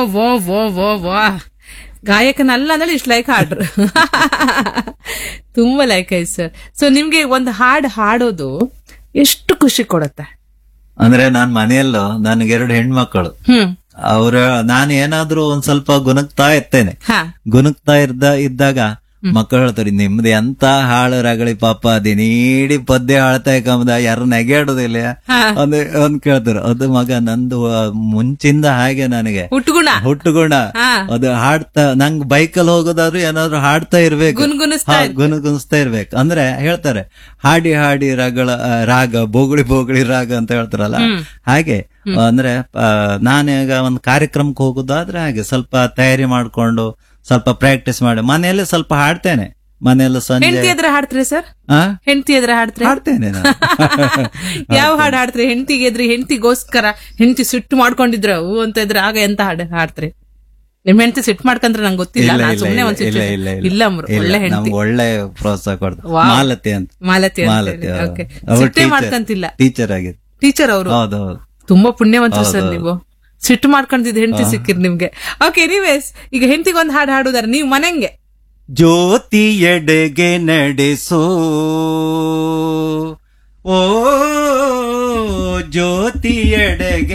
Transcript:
ವಾ ವಾ ವಾ ವಾ ಗಾಯಕನಲ್ಲ ಅಂದ್ರೆ ಇಷ್ಟು ಲೈಕ್ ಹಾಡ್ರು ತುಂಬಾ ಲೈಕ್ ಆಯ್ತು ಸರ್ ಸೊ ನಿಮ್ಗೆ ಒಂದು ಹಾಡು ಹಾಡೋದು ಎಷ್ಟು ಖುಷಿ ಕೊಡುತ್ತೆ ಅಂದ್ರೆ ನಾನ್ ಮನೆಯಲ್ಲೂ ನನಗೆ ಎರಡು ಹೆಣ್ಮಕ್ಕಳು ಹ್ಮ್ ಅವ್ರ ನಾನು ಏನಾದ್ರೂ ಒಂದ್ ಸ್ವಲ್ಪ ಗುಣಗ್ತಾ ಇರ್ತೇನೆ ಹಾ ಗುಣಗ್ತಾ ಇದ್ದ ಇದ್ದಾಗ ಮಕ್ಕಳು ಹೇಳ್ತಾರೆ ನಿಮ್ದು ಎಂತ ಹಾಳು ರಗಳಿ ಪಾಪ ಅದಿನೀಡಿ ಪದ್ಯ ಹಾಳ್ತಾ ಕಮ್ಮದ ಯಾರು ನೆಗೆಯಾಡೋದಿಲ್ಲ ಹಾ. ಒಂದು ಒಂದ್ ಕೇಳ್ತಾರೆ ಅದು ಮಗ ನಂದು ಆ, ಮುಂಚಿಂದ ಹಾಗೆ ನನಗೆ ಹುಟ್ಟುಗುಣ ಹುಟ್ಟುಗುಣ ಹಾ. ಅದು ಹಾಡ್ತಾ ನಂಗ್ ಬೈಕಲ್ಲಿ ಹೋಗೋದಾದ್ರು ಏನಾದ್ರು ಹಾಡ್ತಾ ಇರ್ಬೇಕು ಗುನ್ಗುನಿಸ್ತಾ ಹಾ, ಗುನುಗುನಿಸ್ತಾ ಇರ್ಬೇಕು ಅಂದ್ರೆ ಹೇಳ್ತಾರೆ ಹಾಡಿ ಹಾಡಿ ರಾಗಳ ಆ, ರಾಗ ಬೋಗುಳಿ ಬೋಗುಳಿ ರಾಗ ಅಂತ ಹೇಳ್ತಾರಲ್ಲ ಹಾಗೆ ಅಂದ್ರೆ ಆ, ನಾನೀಗ ಒಂದು ಕಾರ್ಯಕ್ರಮಕ್ಕೆ ಹೋಗೋದಾದ್ರೆ ಹಾಗೆ ಸ್ವಲ್ಪ ತಯಾರಿ ಮಾಡ್ಕೊಂಡು ಸ್ವಲ್ಪ ಪ್ರಾಕ್ಟೀಸ್ ಮಾಡಿ ಮನೆಯಲ್ಲಿ ಸ್ವಲ್ಪ ಹಾಡ್ತೇನೆ ಮನೆಯಲ್ಲ ಸಂಜೆ ಹೆಂಡತಿ ಎದ್ರ ಹಾಡ್ತೀರಿ ಸರ್ ಆ? ಹೆಂಡತಿ ಎದ್ರ ಹಾಡ್ತೀರಿ ಹಾಡ್ತೇನೆ ನಾನು ಯಾವ ಹಾಡು ಹಾಡ್ತೀರಿ ಹೆಂಡತಿಗೆ ಎದ್ರಿ ಹೆಂಡತಿಗೋಸ್ಕರ ಹೆಂಡತಿ ಸಿಟ್ಟು ಮಾಡ್ಕೊಂಡಿದ್ರ ಹೂ ಅಂತ ಇದ್ರೆ ಆಗ ಎಂತ ಹಾಡು ಹಾಡ್ತೀರಿ ನಿಮ್ ಹೆಂಡತಿ ಸಿಟ್ಟು ಮಾಡ್ಕಂದ್ರೆ ನಂಗೆ ಗೊತ್ತಿಲ್ಲ ಇಲ್ಲ ನಾನ್ ಇಲ್ಲ ಸುಮ್ನೆ ಇಲ್ಲ ಒಂದ್ ಇಲ್ಲ situation- ಇಲ್ಲ ಇಲ್ಲ ಅಮ್ರು, ಒಳ್ಳೆ ಹೆಂಡತಿ ನಮ್ಗೆ ಒಳ್ಳೆ ಪ್ರೋತ್ಸಾಹ ಕೊಡ್ತಾರೆ ವಾವ್. ಮಾಲತಿ ಅಂತ ಮಾಲತಿ ಅಂತ ಮಾಲತಿ ಹೇಳಿ. Okay. ಅವ್ರು ಸಿಟ್ಟೇ teacher- ಮಾಡ್ಕಂತಿಲ್ಲ ಟೀಚರ್ ಆಗಿದೆ ಟೀಚರ್ ಅವರು ಹೌದು ಹೌದು ತುಂಬಾ ಪುಣ್ಯವಂತರು ಸರ್ ನೀವು ಸಿಟ್ಟು ಮಾಡ್ಕೊಂಡಿದ್ದು ಹೆಂಡತಿ ಸಿಕ್ಕಿರ್ ನಿಮ್ಗೆ ಓಕೆ ಎನಿವೇಸ್ ಈಗ ಹೆಂಡತಿಗೆ ಒಂದು ಹಾಡು ಹಾಡುದಾರೆ ನೀವು ಮನೆಂಗೆ ಜ್ಯೋತಿಯೆಡೆಗೆ ನಡೆಸೋ ಓ ಜ್ಯೋತಿಯೆಡೆಗೆ